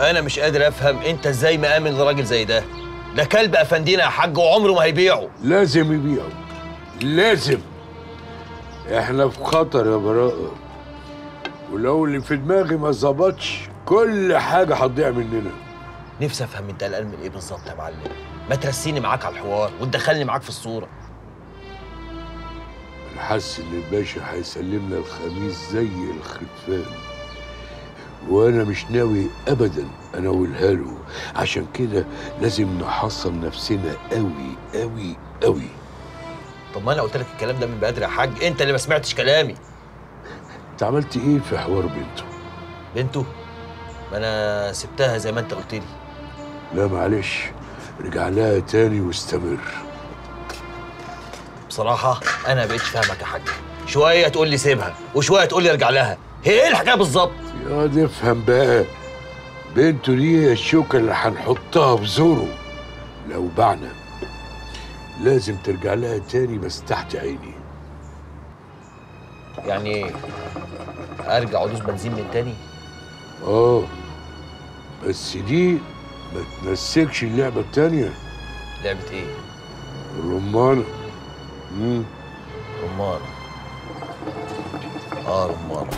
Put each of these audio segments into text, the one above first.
انا مش قادر افهم انت ازاي مآمن لراجل زي ده ده كلب افندينا يا حاج وعمره ما هيبيعه لازم يبيعوا لازم احنا في خطر يا براءة ولو اللي في دماغي ما ظبطش كل حاجة هتضيع مننا نفسي افهم انت قلقان من ايه بالظبط يا معلم ما ترسيني معاك على الحوار وتدخلني معاك في الصوره انا حاسس ان الباشا هيسلمنا الخميس زي الخرفان وانا مش ناوي ابدا اناولها له عشان كده لازم نحصن نفسنا قوي قوي قوي طب ما انا قلت لك الكلام ده من بدري يا حاج انت اللي ما سمعتش كلامي انت عملت ايه في حوار بنته بنته ما انا سبتها زي ما انت قلت لي لا معلش رجع لها تاني واستمر بصراحه انا ما بقتش فاهمك يا حاج شويه تقول لي سيبها وشويه تقول لي ارجع لها هي ايه الحكايه بالظبط يا دي افهم بقى بنته دي هي الشوكة اللي هنحطها في زوره لو بعنا لازم ترجع لها تاني بس تحت عيني يعني ايه ارجع ادوس بنزين من تاني اه بس دي ما تنسكش اللعبة التانية لعبه ايه الرمانة مم. رمانه اه رمانه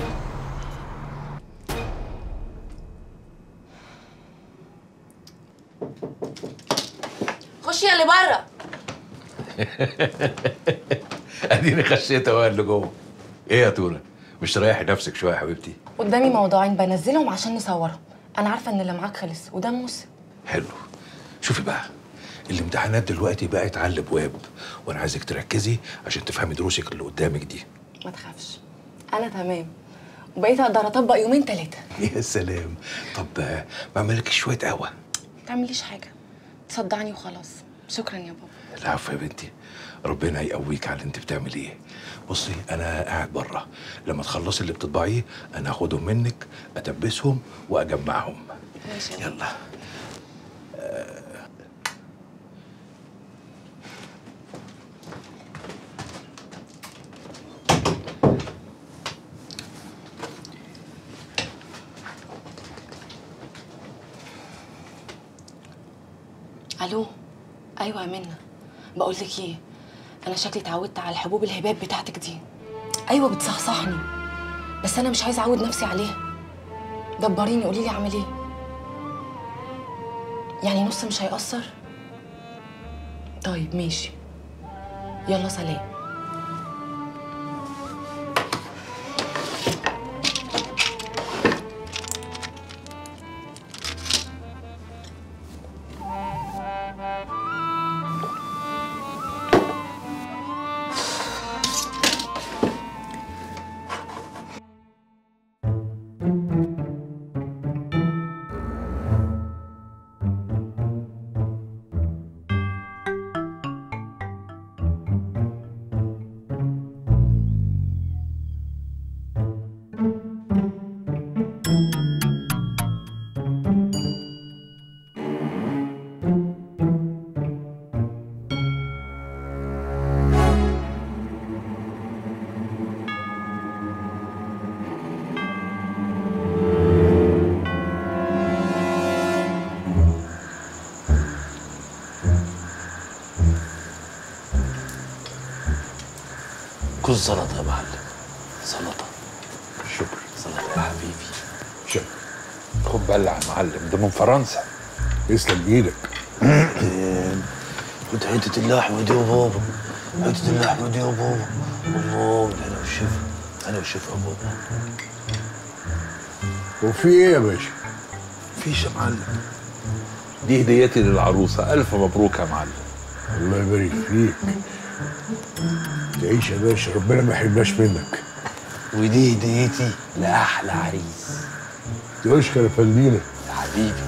خشي يا اللي بره اديني خشيت اهو اللي جوه ايه يا تونه مش تريحي نفسك شويه يا حبيبتي قدامي موضوعين بنزلهم عشان نصورهم انا عارفه ان اللي معاك خلص وده موسم حلو شوفي بقى الامتحانات دلوقتي بقت على الابواب وانا عايزك تركزي عشان تفهمي دروسك اللي قدامك دي ما تخافش انا تمام وبقيت اقدر اطبق يومين ثلاثه يا سلام طب آه، ما اعملكش شويه قهوه ما تعمليش حاجه تصدعني وخلاص شكرا يا بابا العفو يا بنتي ربنا يقويك على اللي انت بتعمل ايه بصي انا قاعد بره لما تخلصي اللي بتطبعيه انا هاخدهم منك اتبسهم واجمعهم ماشي يلا الو ايوه يا منى بقول لك ايه انا شكلي اتعودت على الحبوب الهباب بتاعتك دي ايوه بتصحصحني بس انا مش عايزه اعود نفسي عليها دبريني قولي لي اعمل ايه يعني نص مش هيأثر طيب ماشي يلا سلام كل سلطه يا معلم سلطه شكرا سلطه يا حبيبي شكرا خد بلع يا معلم ده من فرنسا يسلم ايدك خد حته اللحمه دي يا بابا حته اللحمه دي يا بابا الله ده انا والشفا انا والشفا يا بابا وفي ايه يا باشا مفيش يا معلم دي هديتي للعروسة ألف مبروك يا معلم الله يبارك فيك تعيش يا باشا ربنا ما يحرمناش منك ودي هديتي لاحلى عريس تقولش يا فندينا يا حبيبي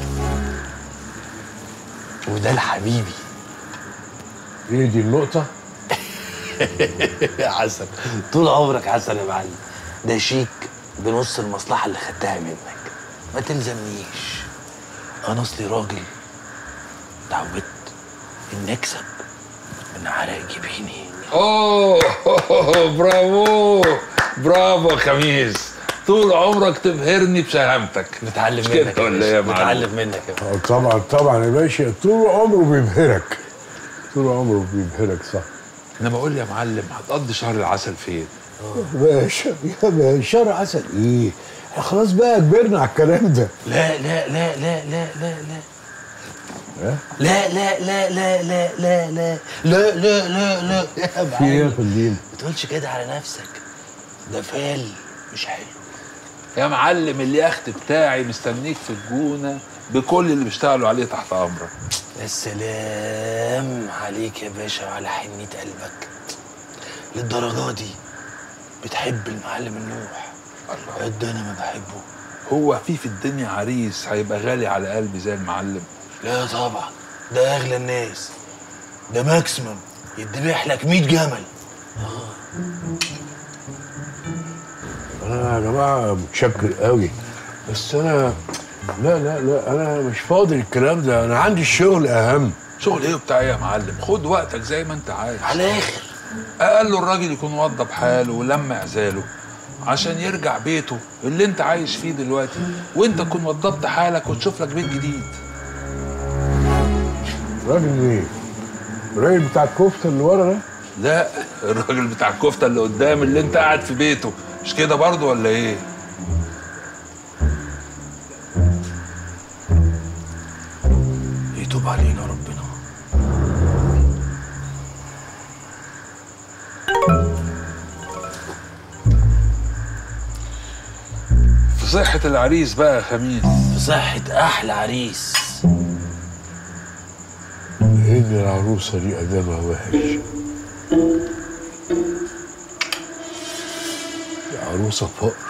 وده لحبيبي ايه دي النقطة؟ يا حسن طول عمرك حسن يا معلم ده شيك بنص المصلحة اللي خدتها منك ما تلزمنيش أنا أصلي راجل اتعودت إني أكسب من عرق جبيني أوه برافو برافو خميس طول عمرك تبهرني بشهامتك متعلم مش منك كده يا ولا باشا، ايه يا معلم متعلم منك يا باشا. آه، طبعا طبعا يا باشا طول عمره بيبهرك طول عمره بيبهرك صح انما قول لي يا معلم هتقضي شهر العسل فين يا باشا يا باشا شهر عسل ايه إحنا خلاص بقى كبرنا على الكلام ده لا لا لا لا لا لا لا ها؟ لا لا لا لا لا لا لا لا لا لا لا يا في ايه يا معلم فندم ما تقولش كده على نفسك ده فال مش حلو يا معلم اليخت بتاعي مستنيك في الجونه بكل اللي بيشتغلوا عليه تحت امرك يا سلام عليك يا باشا وعلى حنية قلبك للدرجة دي بتحب المعلم النوح قد انا ما بحبه هو في في الدنيا عريس هيبقى غالي على قلبي زي المعلم لا طبعا ده اغلى الناس ده ماكسيمم يدبح لك 100 جمل انا يا جماعه متشكر قوي بس انا لا لا لا انا مش فاضي الكلام ده انا عندي الشغل اهم شغل ايه وبتاع ايه يا معلم خد وقتك زي ما انت عايز على الاخر اقل الراجل يكون وضب حاله ولم عزاله عشان يرجع بيته اللي انت عايش فيه دلوقتي وانت تكون وضبت حالك وتشوف لك بيت جديد راجل ايه الراجل بتاع الكفته اللي ورا ده لا الراجل بتاع الكفته اللي قدام اللي انت قاعد في بيته مش كده برضه ولا ايه يتوب علينا ربنا في صحة العريس بقى يا خميس في صحة أحلى عريس ان العروسه دي ادامها وحش دي عروسه فقر